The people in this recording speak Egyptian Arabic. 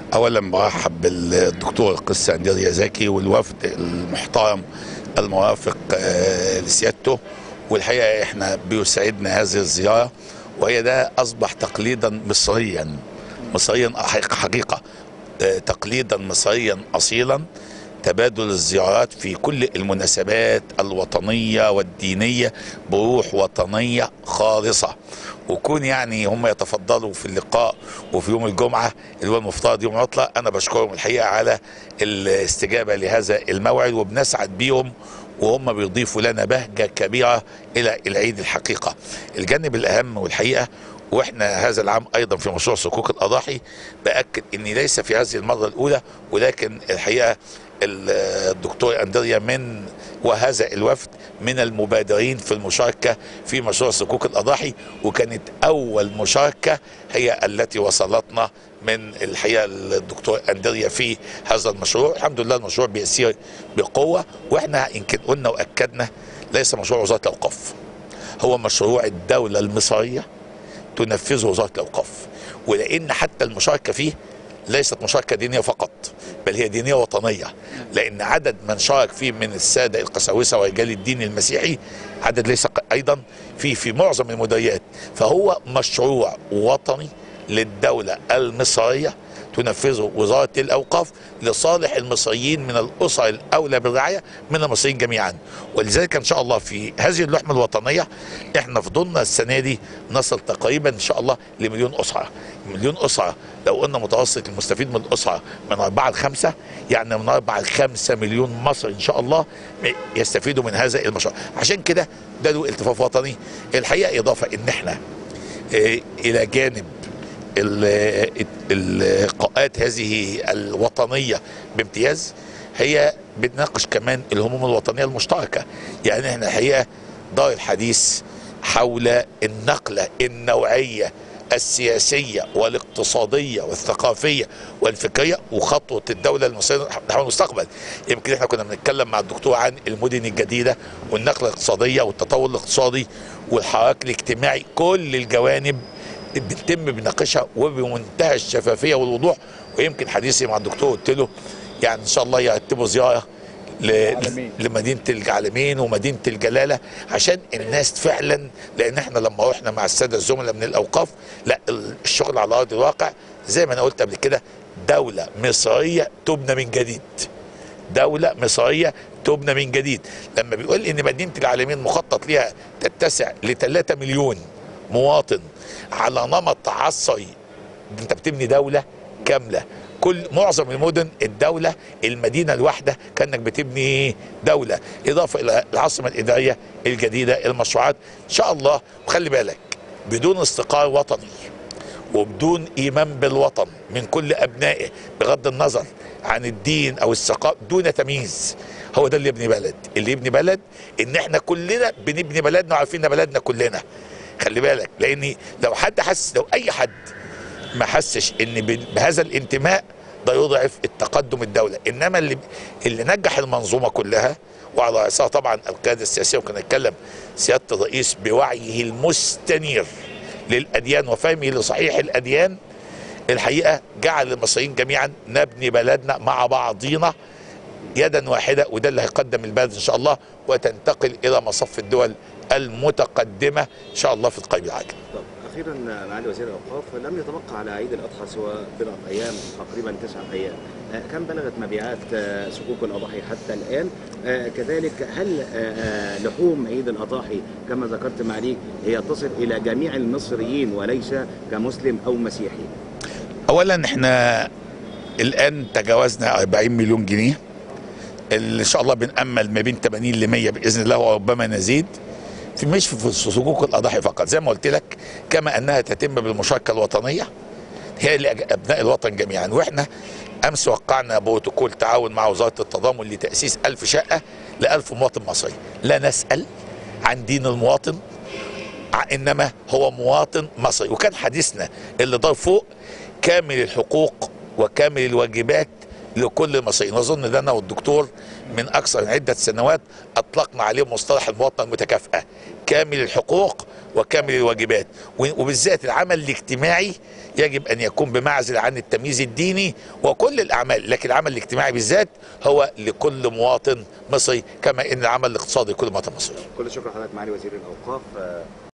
اولا برحب بالدكتور القس اندريا زكي والوفد المحترم الموافق آه، لسيادته والحقيقه احنا بيسعدنا هذه الزياره وهي ده اصبح تقليدا مصريا مصريا حقيقه حقيقه آه، تقليدا مصريا اصيلا تبادل الزيارات في كل المناسبات الوطنيه والدينيه بروح وطنيه خالصه وكون يعني هم يتفضلوا في اللقاء وفي يوم الجمعه اللي هو المفترض يوم عطله انا بشكرهم الحقيقه على الاستجابه لهذا الموعد وبنسعد بيهم وهم بيضيفوا لنا بهجه كبيره الى العيد الحقيقه. الجانب الاهم والحقيقه واحنا هذا العام ايضا في مشروع صكوك الاضاحي باكد اني ليس في هذه المره الاولى ولكن الحقيقه الدكتور اندريا من وهذا الوفد من المبادرين في المشاركه في مشروع صكوك الاضاحي وكانت اول مشاركه هي التي وصلتنا من الحقيقه الدكتور اندريا في هذا المشروع الحمد لله المشروع بيسير بقوه واحنا يمكن قلنا واكدنا ليس مشروع وزاره الاوقاف هو مشروع الدوله المصريه تنفذه وزاره الاوقاف ولان حتى المشاركه فيه ليست مشاركه دينيه فقط بل هي دينيه وطنيه لان عدد من شارك فيه من الساده القساوسه ورجال الدين المسيحي عدد ليس ق- ايضا في في معظم المديريات فهو مشروع وطني للدوله المصريه تنفذه وزاره الاوقاف لصالح المصريين من الاسر الاولى بالرعايه من المصريين جميعا ولذلك ان شاء الله في هذه اللحمه الوطنيه احنا فضلنا السنه دي نصل تقريبا ان شاء الله لمليون اسره مليون اسره لو قلنا متوسط المستفيد من الاسره من أربعة لخمسة يعني من أربعة لخمسة مليون مصري إن شاء الله يستفيدوا من هذا المشروع عشان كده ده له التفاف وطني الحقيقة إضافة إن إحنا آه، إلى جانب ال- اللقاءات هذه الوطنية بامتياز هي بتناقش كمان الهموم الوطنية المشتركة يعني احنا الحقيقة دار الحديث حول النقلة النوعية السياسية والاقتصادية والثقافية والفكرية وخطوة الدولة المصرية نحو المستقبل يمكن احنا كنا بنتكلم مع الدكتور عن المدن الجديدة والنقلة الاقتصادية والتطور الاقتصادي والحراك الاجتماعي كل الجوانب بنتم بناقشها وبمنتهى الشفافيه والوضوح ويمكن حديثي مع الدكتور قلت له يعني ان شاء الله يرتبوا زياره ل- العالمين. لمدينه العالمين ومدينه الجلاله عشان الناس فعلا لان احنا لما رحنا مع الساده الزملاء من الاوقاف لا الشغل على ارض الواقع زي ما انا قلت قبل كده دوله مصريه تبنى من جديد دولة مصرية تبنى من جديد لما بيقول ان مدينة العالمين مخطط ليها تتسع ل 3 مليون مواطن على نمط عصري انت بتبني دولة كاملة كل معظم المدن الدولة المدينة الواحدة كأنك بتبني دولة إضافة إلى العاصمة الإدارية الجديدة المشروعات إن شاء الله وخلي بالك بدون استقرار وطني وبدون ايمان بالوطن من كل ابنائه بغض النظر عن الدين او الثقافه دون تمييز هو ده اللي يبني بلد اللي يبني بلد ان احنا كلنا بنبني بلدنا وعارفين إن بلدنا كلنا خلي بالك لان لو حد حس لو اي حد ما حسش ان ب- بهذا الانتماء ده يضعف التقدم الدوله انما اللي اللي نجح المنظومه كلها وعلى راسها طبعا القياده السياسيه وكنا نتكلم سياده الرئيس بوعيه المستنير للاديان وفهمه لصحيح الاديان الحقيقه جعل المصريين جميعا نبني بلدنا مع بعضينا يدا واحده وده اللي هيقدم البلد ان شاء الله وتنتقل الى مصف الدول المتقدمه ان شاء الله في القريب العاجل. طب اخيرا معالي وزير الاوقاف لم يتبقى على عيد الاضحى سوى بضعه ايام تقريبا تسعه ايام آه، كم بلغت مبيعات آه، صكوك الاضاحي حتى الان آه، كذلك هل آه، آه، لحوم عيد الاضاحي كما ذكرت معاليك هي تصل الى جميع المصريين وليس كمسلم او مسيحي اولا احنا الان تجاوزنا 40 مليون جنيه اللي ان شاء الله بنامل ما بين 80 ل 100 باذن الله وربما نزيد في مش في صكوك الاضاحي فقط زي ما قلت لك كما انها تتم بالمشاركه الوطنيه هي لابناء الوطن جميعا واحنا امس وقعنا بروتوكول تعاون مع وزاره التضامن لتاسيس ألف شقه ل 1000 مواطن مصري لا نسال عن دين المواطن ع- انما هو مواطن مصري وكان حديثنا اللي دار فوق كامل الحقوق وكامل الواجبات لكل المصريين واظن ده انا والدكتور من اكثر من عده سنوات اطلقنا عليه مصطلح المواطنه المتكافئه كامل الحقوق وكامل الواجبات و- وبالذات العمل الاجتماعي يجب ان يكون بمعزل عن التمييز الديني وكل الاعمال لكن العمل الاجتماعي بالذات هو لكل مواطن مصري كما ان العمل الاقتصادي لكل مواطن مصري كل الشكر لحضرتك معالي وزير الاوقاف آه،